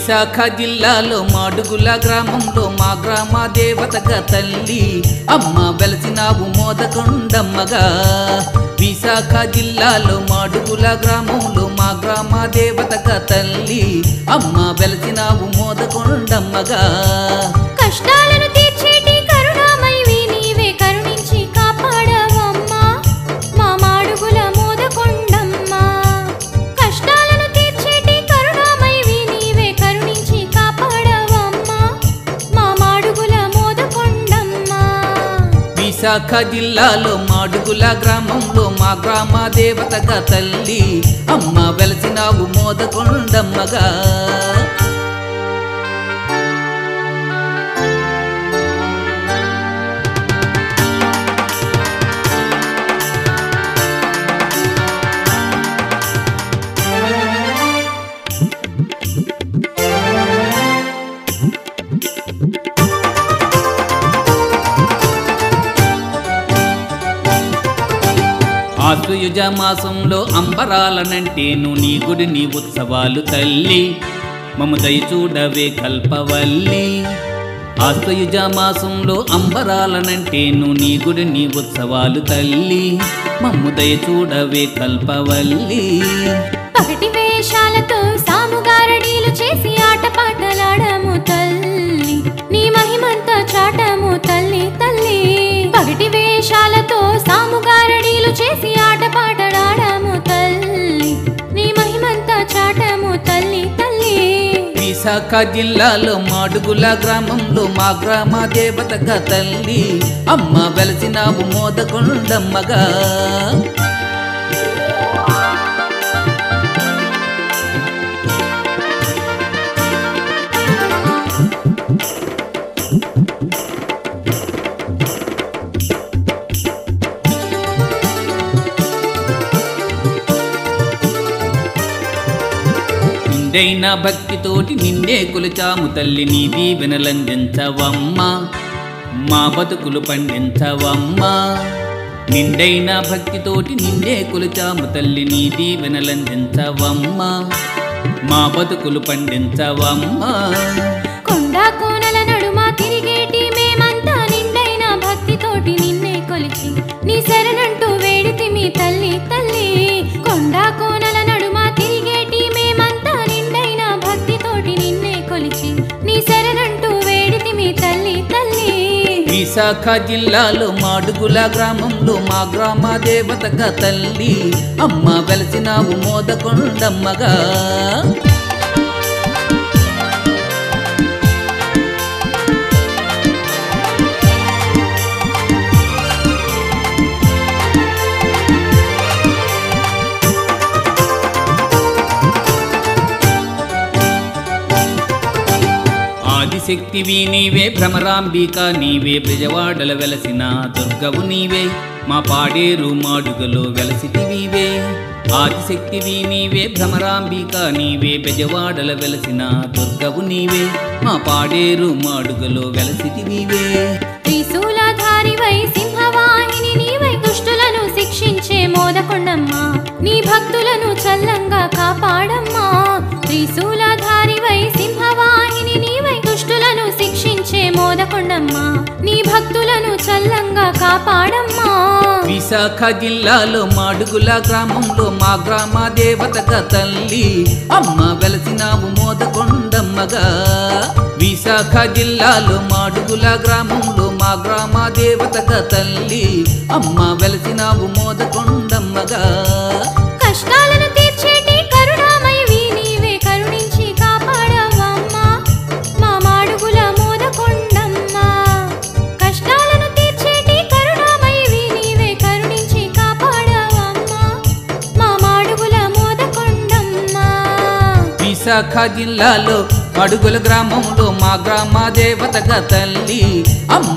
విశాఖ జిల్లాలో మాడుగుల గ్రామంలో మా గ్రామ దేవతగా తల్లి అమ్మ వెలసినావు మోదకొండమ్మగా విశాఖ జిల్లాలో మాడుగుల గ్రామంలో మా గ్రామ దేవతగా తల్లి అమ్మ వెలసినావు మోదకొండమ్మగా కష్టాలను తీర్చేటి కరుణామయివి నీవే కరుణించి కాపాడవమ్మా మా మాడుగుల మోదకొండమ్మా కష్టాలను తీర్చేటి కరుణామయివి నీవే కరుణించి కాపాడవమ్మా మా మాడుగుల మోదకొండమ్మా విశాఖ జిల్లాలో మాడుగుల గ్రామంలో మా గ్రామ దేవతగా తల్లి అమ్మ వెలసినావు మోదకొండమ్మగా ఆశ్వయుజ మాసంలో అంబరాలనంటేను నీ గుడి నీ ఉత్సవాలు తల్లి మము దయచూడవే కల్పవల్లి ఆశ్వయుజ మాసంలో అంబరాలనంటేను నీ గుడి నీ ఉత్సవాలు తల్లి మమ్ము దయచూడవే కల్పవల్లి పగటి వేషాలతో సాముగారడీలు చేసి ఆటపాటలాడము తల్లి నీ మహిమంతా చాటము తల్లి తల్లి పగటి వేషాలతో సాముగారడీలు చేసి ఆటపాటలాడము తల్లి నీ మహిమంతా చాటము తల్లి తల్లి విశాఖ జిల్లాలో మాడుగుల గ్రామంలో మా గ్రామ దేవతగా తల్లి అమ్మ వెలసినావు మోదకొండమ్మగా నిండైన భక్తితోటి నిన్నే కొలిచాము తల్లి నీ దీవెనలందించవమ్మా మా బతుకులు పండించవమ్మా నిండైన భక్తితోటి నిన్నే కొలిచాము తల్లి నీ దీవెనలందించవమ్మా మా బతుకులు పండించవమ్మా కొండ కోనల నడుమ తిరిగేటి మేమంతా నిండైన భక్తితోటి నిన్నే కొలిచి నీ శరణంటూ వేడితి మీ తల్లి తల్లి కొండ కోనల నడుమ తిరిగేటి మేమంతా నిండైన భక్తితోటి నిన్నే కొలిచి నీ శరణంటూ వేడితి మీ తల్లి తల్లి విశాఖ జిల్లాలో మాడుగుల గ్రామంలో మా గ్రామ దేవతగా తల్లి అమ్మ వెలసినావు మోదకొండమ్మగా ఆదిశక్తివి నీవే భ్రమరాంబిక నీవే బ్రజవాడల వెలసిన దుర్గవు నీవే మా పాడేరు మాడుగలో వెలసితివీవే ఆదిశక్తివి నీవే భ్రమరాంబిక నీవే బెజవాడల వెలసిన దుర్గవు నీవే మా పాడేరు మాడుగలో వెలసితివీవే త్రిశూలధారివై సింహవాహిని నీవై దుష్టులను శిక్షించే మోదకొండమ్మా నీ భక్తులను చల్లంగా కాపాడమ్మా త్రిశూలధారివై సింహవాహిని నీవై దుష్టులను శిక్షించే మోదకొండమ్మా నీ భక్తులను చల్లంగా కాపాడమ్మా విశాఖ జిల్లాలో మాడుగుల గ్రామంలో మా గ్రామ దేవతగా తల్లి అమ్మ వెలసినావు మోదకొండమ్మగా విశాఖ జిల్లాలో మాడుగుల గ్రామంలో మా గ్రామ దేవతగా తల్లి అమ్మ వెలసినావు మోదకొండమ్మగా కష్టాలను తీర్చేటి కరుణామయివి నీవే కరుణించి కాపాడవమ్మా మా మాడుగుల మోదకొండమ్మా కష్టాలను తీర్చేటి కరుణామయివి నీవే కరుణించి కాపాడవమ్మా మా మాడుగుల మోదకొండమ్మా విశాఖ జిల్లాలో అడుగుల గ్రామంలో మా గ్రామ దేవతగా తల్లి అమ్మ